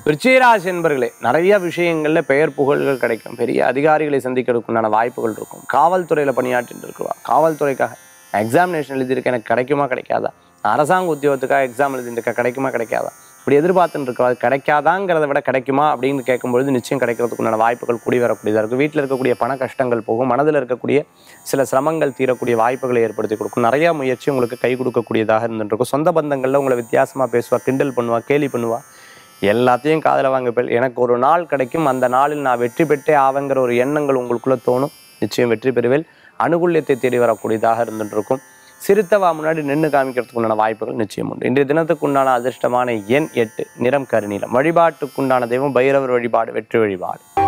விருச்சிகராசி என்பர்களே நிறைய விஷயங்களில் பெயர் புகழ்கள் கிடைக்கும் பெரிய அதிகாரிகளை சந்திக்கிறதுக்குண்டான வாய்ப்புகள் இருக்கும் காவல்துறையில் பணியாற்றிட்டு இருக்கிறவா காவல்துறைக்காக எக்ஸாமினேஷன் எழுதியிருக்கேன் எனக்கு கிடைக்குமா கிடைக்காதா நான் அரசாங்க உத்தியோகத்துக்காக எக்ஸாம் எழுதிருக்கேன் கிடைக்குமா கிடைக்காதா இப்படி எதிர்பார்த்துட்டு இருக்கா அது கிடைக்காதாங்கிறத விட கிடைக்குமா அப்படின்னு கேட்கும்பொழுது நிச்சயம் கிடைக்கிறதுக்குண்டான வாய்ப்புகள் கூடி வரக்கூடியதாக இருக்கும் வீட்டில் இருக்கக்கூடிய பண கஷ்டங்கள் போகும் மனதில் இருக்கக்கூடிய சில சிரமங்கள் தீரக்கூடிய வாய்ப்புகளை ஏற்படுத்தி கொடுக்கும் நிறைய முயற்சி உங்களுக்கு கை கொடுக்கக்கூடியதாக இருந்துட்டு இருக்கும் சொந்த பந்தங்களில் உங்களை வித்தியாசமாக பேசுவா கிண்டல் பண்ணுவா கேலி பண்ணுவா எல்லாத்தையும் காதில் வாங்க பெல் எனக்கு ஒரு நாள் கிடைக்கும் அந்த நாளில் நான் வெற்றி பெற்றே ஆவேங்கிற ஒரு எண்ணங்கள் உங்களுக்குள்ள தோணும் நிச்சயம் வெற்றி பெறுவேல் அனுகூல்யத்தை தேடி வரக்கூடியதாக இருந்துட்டு இருக்கும் சிறுத்தவா முன்னாடி நின்று காமிக்கிறதுக்கு உண்டான வாய்ப்புகள் நிச்சயம் உண்டு இன்றைய தினத்துக்கு உண்டான அதிர்ஷ்டமான எண் எட்டு நிறம் கருநீலம் வழிபாட்டுக்குண்டான தெய்வம் பைரவர் வழிபாடு வெற்றி வழிபாடு